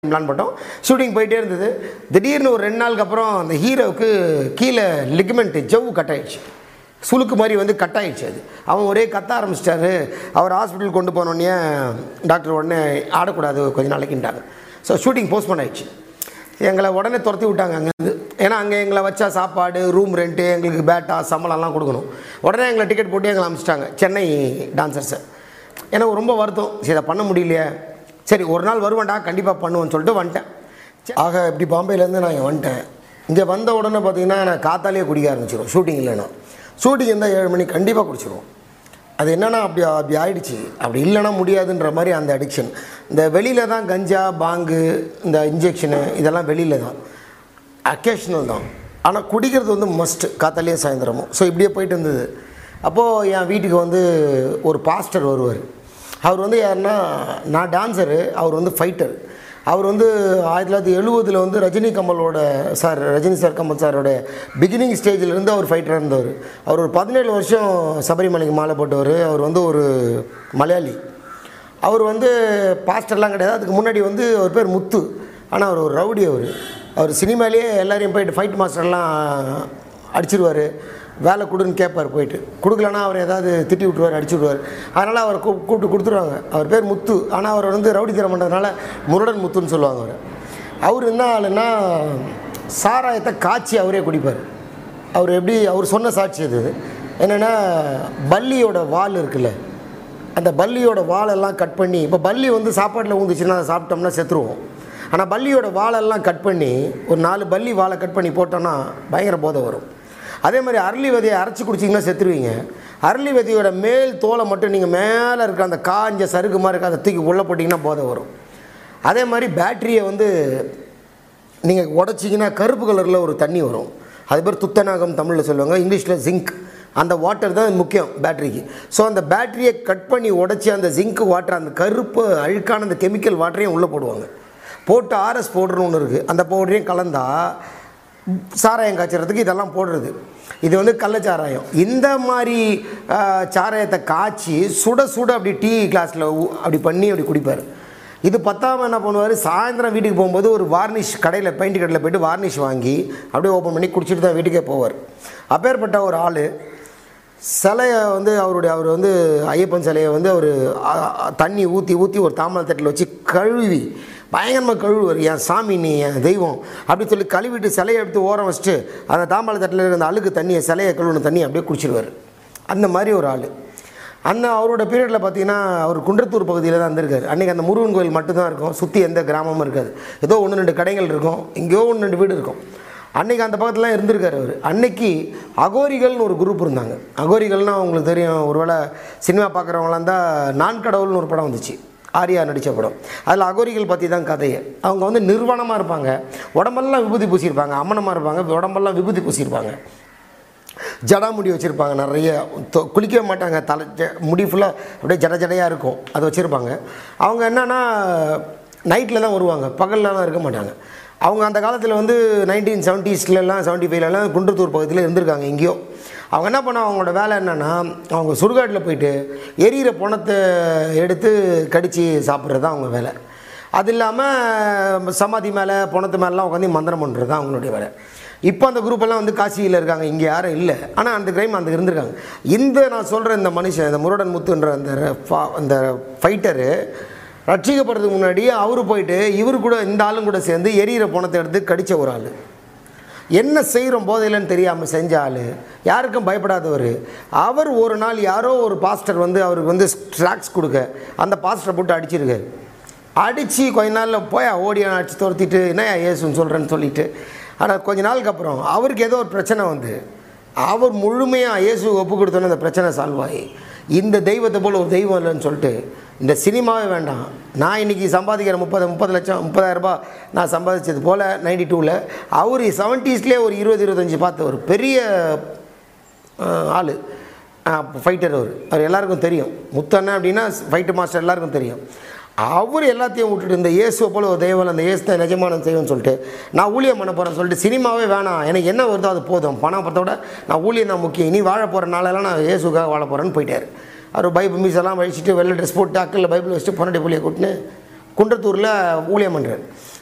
plan பண்ணோம் shooting போயிட்டே இருந்தது திடீர்னு ஒரு ரெண்டு நாளுக்கு அப்புறம் அந்த ஹீரோவுக்கு கீழே லிகமெண்ட் ஜவ்வு கட் ஆயிடுச்சு சுளுக்கு மாதிரி வந்து கட் ஆயிடுச்சு அது அவன் ஒரே கத்த ஆரம்பிச்சிட்டாரு அவர் ஹாஸ்பிட்டல் கொண்டு போனோடனே டாக்டர் உடனே ஆடக்கூடாது கொஞ்ச நாளைக்குன்ட்டாங்க ஸோ ஷூட்டிங் போஸ்ட்போன் ஆயிடுச்சு எங்களை உடனே துரத்தி விட்டாங்க அங்கேருந்து ஏன்னா அங்கே எங்களை வச்சா சாப்பாடு ரூம் ரெண்ட்டு எங்களுக்கு பேட்டா சம்பளம்லாம் கொடுக்கணும் உடனே எங்களை டிக்கெட் போட்டு எங்களை அனுப்பிச்சிட்டாங்க சென்னை டான்சர்ஸை எனக்கு ரொம்ப வருத்தம் சரி இதை பண்ண முடியலையே சரி ஒரு நாள் வருவேன்டா கண்டிப்பாக பண்ணுவேன்னு சொல்லிட்டு வந்துட்டேன் சரி, ஆக இப்படி பாம்பேலேருந்து நான் இங்க வந்துட்டேன் இங்கே வந்த உடனே பார்த்தீங்கன்னா நான் காத்தாலேயே குடிக்க ஆரம்பிச்சிடும் ஷூட்டிங் இல்லைன்னா ஷூட்டிங் இருந்தால் ஏழு மணிக்கு கண்டிப்பாக குடிச்சிருவோம் அது என்னன்னா அப்படி அப்படி ஆயிடுச்சு அப்படி இல்லைன்னா முடியாதுன்ற மாதிரி அந்த அடிக்ஷன் இந்த வெளியில் தான் கஞ்சா பாங்கு இந்த இன்ஜெக்ஷனு இதெல்லாம் வெளியில் தான் அக்கேஷனல் தான் ஆனால் குடிக்கிறது வந்து மஸ்ட் காத்தாலேயும் சாயந்தரமும் ஸோ இப்படியே போயிட்டு இருந்தது அப்போது என் வீட்டுக்கு வந்து ஒரு பாஸ்டர் வருவார் அவர் வந்து யாருன்னா நான் டான்ஸரு அவர் வந்து ஃபைட்டர் அவர் வந்து ஆயிரத்தி தொள்ளாயிரத்தி எழுபதில் வந்து ரஜினி கமலோட சார் ரஜினி சார் கமல் சாரோட பிகினிங் ஸ்டேஜில் அவர் ஃபைட்டராக இருந்தவர் அவர் ஒரு பதினேழு வருஷம் சபரிமலைக்கு மாலை போட்டவர் அவர் வந்து ஒரு மலையாளி அவர் வந்து பாஸ்டர்லாம் கிடையாது அதுக்கு முன்னாடி வந்து அவர் பேர் முத்து ஆனால் அவர் ஒரு ரவுடி அவர் அவர் சினிமாலேயே எல்லாரையும் போயிட்டு ஃபைட் மாஸ்டர்லாம் அடிச்சிருவார் வேலை கொடுன்னு கேட்பார் போயிட்டு கொடுக்கலன்னா அவர் ஏதாவது திட்டி விட்ருவார் அடிச்சு விட்ருவார் அதனால் அவர் கூ கூப்பிட்டு கொடுத்துருவாங்க அவர் பேர் முத்து ஆனால் அவர் வந்து ரவுடி தரம் பண்ணுறதுனால முருடன் முத்துன்னு சொல்லுவாங்க அவர் அவர் என்ன ஆளுன்னா சாராயத்தை காய்ச்சி அவரே குடிப்பார் அவர் எப்படி அவர் சொன்ன சாட்சி அது என்னென்னா பல்லியோட வால் இருக்குல்ல அந்த பல்லியோட வாலெல்லாம் கட் பண்ணி இப்போ பல்லி வந்து சாப்பாட்டில் ஊந்துச்சுன்னா அதை சாப்பிட்டோம்னா செத்துருவோம் ஆனால் பல்லியோட வாலெல்லாம் கட் பண்ணி ஒரு நாலு பல்லி வாழை கட் பண்ணி போட்டோன்னா பயங்கர போதை வரும் அதே மாதிரி அரளி விதையை அரைச்சி குடிச்சிங்கன்னா செத்துருவீங்க அரளி விதையோட மேல் தோலை மட்டும் நீங்கள் மேலே இருக்க அந்த காஞ்ச சருகு மாதிரி இருக்க அதை தூக்கி உள்ளே போட்டிங்கன்னா போதை வரும் அதே மாதிரி பேட்டரியை வந்து நீங்கள் உடச்சிங்கன்னா கருப்பு கலரில் ஒரு தண்ணி வரும் அது பேர் துத்தநாகம் தமிழில் சொல்லுவாங்க இங்கிலீஷில் ஜிங்க் அந்த வாட்டர் தான் முக்கியம் பேட்டரிக்கு ஸோ அந்த பேட்டரியை கட் பண்ணி உடச்சி அந்த ஜிங்க் வாட்டர் அந்த கருப்பு அழுக்கான அந்த கெமிக்கல் வாட்டரையும் உள்ளே போடுவாங்க போட்டு ஆர்எஸ் பவுடர்னு ஒன்று இருக்குது அந்த பவுடரையும் கலந்தா சாராயம் காய்ச்சறதுக்கு இதெல்லாம் போடுறது இது வந்து கள்ளச்சாராயம் இந்த மாதிரி ஆ, சாராயத்தை காய்ச்சி சுட சுட அப்படி டீ கிளாஸில் அப்படி பண்ணி அப்படி குடிப்பார் இது பத்தாம என்ன பண்ணுவார் சாயந்தரம் வீட்டுக்கு போகும்போது ஒரு வார்னிஷ் கடையில் பெயிண்ட் கடையில் போயிட்டு வார்னிஷ் வாங்கி அப்படியே ஓப்பன் பண்ணி குடிச்சிட்டு தான் வீட்டுக்கே போவார் அப்பேற்பட்ட ஒரு ஆள் சிலையை வந்து அவருடைய அவர் வந்து ஐயப்பன் சிலையை வந்து அவர் தண்ணி ஊற்றி ஊற்றி ஒரு தாமரை தட்டில் வச்சு கழுவி பயங்கரமாக கழுவுவார் என் சாமி நீ என் தெய்வம் அப்படி சொல்லி கழுவிட்டு சிலையை எடுத்து ஓரம் வச்சுட்டு அந்த தாமரை தட்டில் இருக்க அந்த அழுக்கு தண்ணியை சிலையை கழுவுன தண்ணியை அப்படியே குடிச்சிடுவார் அந்த மாதிரி ஒரு ஆள் அந்த அவரோட பீரியடில் பார்த்தீங்கன்னா அவர் குன்றத்தூர் பகுதியில் தான் இருந்திருக்காரு அன்றைக்கி அந்த முருகன் கோயில் மட்டும்தான் இருக்கும் சுற்றி எந்த கிராமமும் இருக்காது ஏதோ ஒன்று ரெண்டு கடைகள் இருக்கும் எங்கேயோ ஒன்று ரெண்டு வீடு இருக்கும் அன்றைக்கி அந்த பக்கத்துலாம் இருந்திருக்காரு அவர் அன்னைக்கு அகோரிகள்னு ஒரு குரூப் இருந்தாங்க அகோரிகள்னால் உங்களுக்கு தெரியும் ஒருவேளை சினிமா பார்க்குறவங்களாம் இருந்தால் நான் கடவுள்னு ஒரு படம் வந்துச்சு ஆர்யா நடித்த படம் அதில் அகோரிகள் பற்றி தான் கதையை அவங்க வந்து நிர்வாணமாக இருப்பாங்க உடம்பெல்லாம் விபூதி பூசியிருப்பாங்க அம்மனமாக இருப்பாங்க உடம்பெல்லாம் விபூதி பூசியிருப்பாங்க ஜடாமுடி வச்சுருப்பாங்க நிறைய தொ- குளிக்கவே மாட்டாங்க தலை ஜ- முடி ஃபுல்லாக அப்படியே ஜட ஜடையாக இருக்கும் அதை வச்சுருப்பாங்க அவங்க என்னன்னா நைட்டில் தான் வருவாங்க பகல்லலாம் இருக்க மாட்டாங்க அவங்க அந்த காலத்தில் வந்து நைன்டீன் செவன்ட்டீஸ்லலாம் செவன்ட்டி ஃபைவ்லலாம் குன்றத்தூர் பகுதியில் இருந்திருக்காங்க எங்கேயோ அவங்க என்ன பண்ணாங்க அவங்களோட வேலை என்னென்னா அவங்க சுடுகாட்டில் போயிட்டு எரியிற பணத்தை எடுத்து கடித்து சாப்பிட்றது தான் அவங்க வேலை அது இல்லாமல் சமாதி மேலே பணத்து மேலாம் உட்காந்து மந்திரம் பண்ணுறது தான் அவங்களுடைய வேலை இப்போ அந்த குரூப் எல்லாம் வந்து காசியில் இருக்காங்க இங்கே யாரும் இல்லை ஆனால் அந்த கிரைம் அந்த இருந்திருக்காங்க இந்த நான் சொல்கிற இந்த மனுஷன் இந்த முருடன் முத்துன்ற அந்த ர- ஃபா- அந்த ஃபைட்டரு ரட்சிக்கப்படுறதுக்கு முன்னாடி அவர் போயிட்டு இவர் கூட இந்த ஆளும் கூட சேர்ந்து எரியிற பணத்தை எடுத்து கடித்த ஒரு ஆள் என்ன செய்கிறோம் போதையிலன்னு தெரியாமல் செஞ்ச ஆள் யாருக்கும் பயப்படாதவர் அவர் ஒரு நாள் யாரோ ஒரு பாஸ்டர் வந்து அவருக்கு வந்து ஸ்ட்ராக்ஸ் கொடுக்க அந்த பாஸ்டரை போட்டு அடிச்சிருக்காரு அடித்து கொஞ்ச நாளில் போய் ஓடியான அடிச்சு துரத்திட்டு என்னையா ஏசுன்னு சொல்கிறேன்னு சொல்லிட்டு ஆனால் கொஞ்ச நாளுக்கு அப்புறம் அவருக்கு ஏதோ ஒரு பிரச்சனை வந்து அவர் முழுமையாக இயேசு ஒப்பு கொடுத்தோன்னே அந்த பிரச்சனை சால்வ் ஆகி இந்த தெய்வத்தை போல் ஒரு தெய்வம் இல்லைன்னு சொல்லிட்டு இந்த சினிமாவே வேண்டாம் நான் இன்றைக்கி சம்பாதிக்கிற முப்பது முப்பது லட்சம் முப்பதாயிரம் ரூபாய் நான் சம்பாதிச்சது போல் நைன்டி டூவில் அவர் செவன்ட்டீஸ்லேயே ஒரு இருபது இருபத்தஞ்சி பார்த்த ஒரு பெரிய ஆள் ஃபைட்டர் அவர் அவர் எல்லாருக்கும் தெரியும் முத்தண்ணன் அப்படின்னா ஃபைட்டு மாஸ்டர் எல்லாருக்கும் தெரியும் அவர் எல்லாத்தையும் விட்டுட்டு இந்த இயேசுவை போல ஒரு தெய்வம் அந்த இயேசு தான் நிஜமான செய்வோம்னு சொல்லிட்டு நான் ஊழியம் பண்ண போகிறேன்னு சொல்லிட்டு சினிமாவே வேணாம் எனக்கு என்ன வருதோ அது போதும் பணம் பற்றோட நான் ஊழியம் தான் முக்கியம் இனி வாழ போகிற நாளெல்லாம் நான் இயேசுக்காக வாழ போகிறேன்னு போயிட்டார் அவர் பைபிள் மீஸ் எல்லாம் வழிச்சிட்டு வெள்ளை ட்ரெஸ் போட்டு அக்கல்ல பைபிள் வச்சுட்டு பொன்னாடி புள்ளியை கூட்டின்னு குன்றத்தூரில் ஊழியம் பண்ணுறாரு